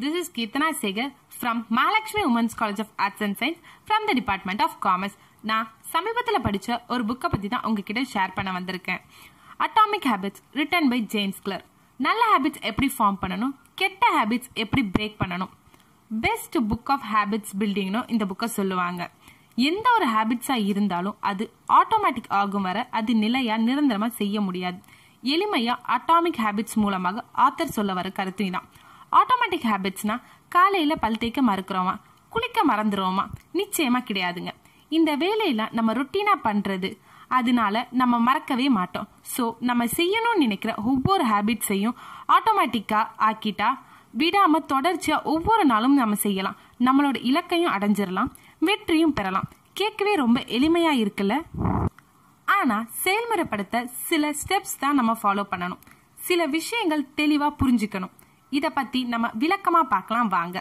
This is Kirtana Segar from Mahalakshmi Women's College of Arts and Science from the Department of Commerce. நான் சமீபத்தில் படிச்ச ஒரு புக்கை பத்தி தான் உங்ககிட்ட ஷேர் பண்ண வந்திருக்கேன் atomic habits written by James Clear நல்ல ஹேபிட்ஸ் எப்படி ஃபார்ம் பண்ணணும் கெட்ட ஹேபிட்ஸ் எப்படி பிரேக் பண்ணணும் பெஸ்ட் புக் ஆஃப் ஹேபிட்ஸ் பில்டிங்னு இந்த புக்கை சொல்லுவாங்க எந்த ஒரு ஹேபிட்ஸா இருந்தாலும் அது ஆட்டோமேட்டிக் ஆகும் வர அது நிலையா நிரந்தரமா செய்ய முடியாது எளிமையா அட்டாமிக் ஹேபிட்ஸ் மூலமாக ஆத்தர் சொல்ல வர கருத்து தான் ஆட்டோமேட்டிக் ஹேபிட்ஸ்னா காலையில பல் தேய்க்க மறுக்கிறோமா குளிக்க மறந்துடுவோமா நிச்சயமா கிடையாதுங்க இந்த வேலையெல்லாம் நம்ம ரொட்டீனா பண்றது அதனால நம்ம மறக்கவே மாட்டோம் ஸோ நம்ம செய்யணும்னு நினைக்கிற ஒவ்வொரு ஹேபிட்ஸையும் ஆட்டோமேட்டிக்கா ஆக்கிட்டா விடாம தொடர்ச்சியா ஒவ்வொரு நாளும் நம்ம செய்யலாம் நம்மளோட இலக்கையும் அடைஞ்சிடலாம் வெற்றியும் பெறலாம் கேட்கவே ரொம்ப எளிமையா இருக்குல்ல ஆனா செயல்முறைப்படுத்த சில ஸ்டெப்ஸ் தான் நம்ம ஃபாலோ பண்ணணும் சில விஷயங்கள் தெளிவா புரிஞ்சுக்கணும் இத பத்தி நம்ம விளக்கமா பார்க்கலாம் வாங்க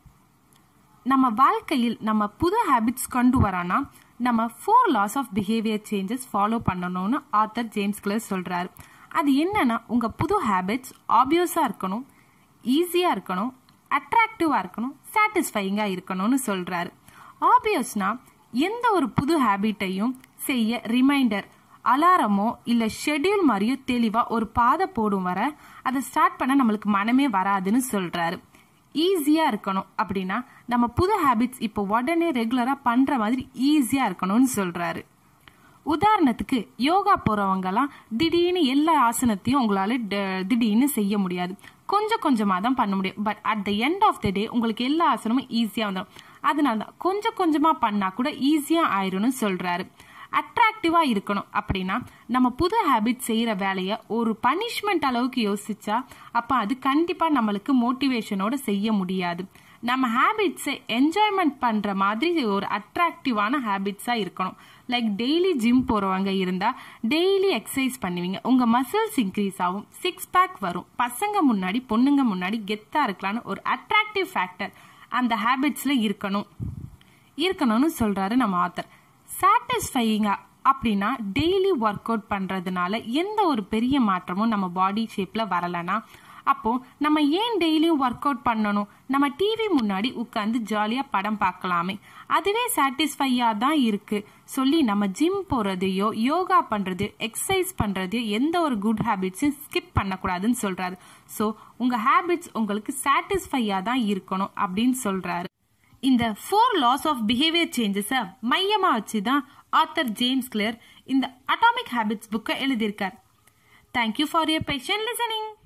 நம்ம வாழ்க்கையில் நம்ம புது ஹேபிட்ஸ் கொண்டு வரோம்னா நம்ம four laws of behaviour changes follow பண்ணணும்னு ஆத்தர் ஜேம்ஸ் கிளர் சொல்றாரு அது என்னன்னா உங்க புது ஹேபிட்ஸ் ஆப்வியஸா இருக்கணும் ஈஸியா இருக்கணும் அட்ராக்டிவா இருக்கணும் சாட்டிஸ்ஃபையிங்கா இருக்கணும்னு சொல்றாரு ஆப்வியஸ்னா எந்த ஒரு புது ஹேபிட்டையும் செய்ய ரிமைண்டர் அலாரமோ இல்ல ஷெட்யூல் மாதிரியோ தெளிவா ஒரு பாதை போடும் வர அதை ஸ்டார்ட் பண்ண நம்மளுக்கு மனமே வராதுன்னு சொல்றாரு ஈஸியா இருக்கணும் அப்படின்னா நம்ம புது ஹேபிட்ஸ் இப்போ உடனே ரெகுலரா பண்ற மாதிரி ஈஸியா இருக்கணும்னு சொல்றாரு உதாரணத்துக்கு யோகா போறவங்கலாம் திடீர்னு எல்லா ஆசனத்தையும் உங்களால ட- திடீர்னு செய்ய முடியாது கொஞ்சம் கொஞ்சமா தான் பண்ண முடியும் but at the end of the day உங்களுக்கு எல்லா ஆசனமும் ஈஸியா வந்துடும் அதனால தான் கொஞ்சம் கொஞ்சமா பண்ணா கூட ஈஸியா ஆயிரும்னு சொல்றாரு அட்ராக்டிவா இருக்கணும் அப்படின்னா நம்ம புது ஹேபிட் செய்யற வேலைய ஒரு பனிஷ்மெண்ட் அளவுக்கு யோசிச்சா அப்ப அது கண்டிப்பா நம்மளுக்கு மோட்டிவேஷனோட செய்ய முடியாது நம்ம ஹேபிட்ஸை என்ஜாய்மெண்ட் பண்ற மாதிரி ஒரு அட்ராக்டிவான ஹேபிட்ஸா இருக்கணும் லைக் டெய்லி ஜிம் போறவங்க இருந்தா டெய்லி எக்ஸசைஸ் பண்ணுவீங்க உங்க மசில்ஸ் இன்க்ரீஸ் ஆகும் சிக்ஸ் பேக் வரும் பசங்க முன்னாடி பொண்ணுங்க முன்னாடி கெத்தா இருக்கலாம்னு ஒரு அட்ராக்டிவ் ஃபேக்டர் அந்த ஹேபிட்ஸ்ல இருக்கணும் இருக்கணும்னு சொல்றாரு நம்ம ஆத்தர் சாட்டிஸ்ஃபையிங்கா அப்படின்னா டெய்லி ஒர்க் அவுட் பண்றதுனால எந்த ஒரு பெரிய மாற்றமும் நம்ம பாடி ஷேப்ல வரலனா அப்போ நம்ம ஏன் டெய்லியும் ஒர்க் அவுட் பண்ணணும் நம்ம டிவி முன்னாடி உட்காந்து ஜாலியா படம் பார்க்கலாமே அதுவே சாட்டிஸ்ஃபையா தான் இருக்கு சொல்லி நம்ம ஜிம் போறதையோ யோகா பண்றது எக்ஸசைஸ் பண்றதையோ எந்த ஒரு குட் ஹேபிட்ஸையும் ஸ்கிப் பண்ணக்கூடாதுன்னு சொல்றாரு ஸோ உங்க ஹேபிட்ஸ் உங்களுக்கு சாட்டிஸ்ஃபையா தான் இருக்கணும் அப்படின்னு சொல்றாரு இந்த four laws of behaviour changes மையமா வச்சு தான் ஆத்தர் ஜேம்ஸ் கிளியர் இந்த அட்டாமிக் ஹேபிட்ஸ் புக்கை எழுதியிருக்கார் thank you for your patient listening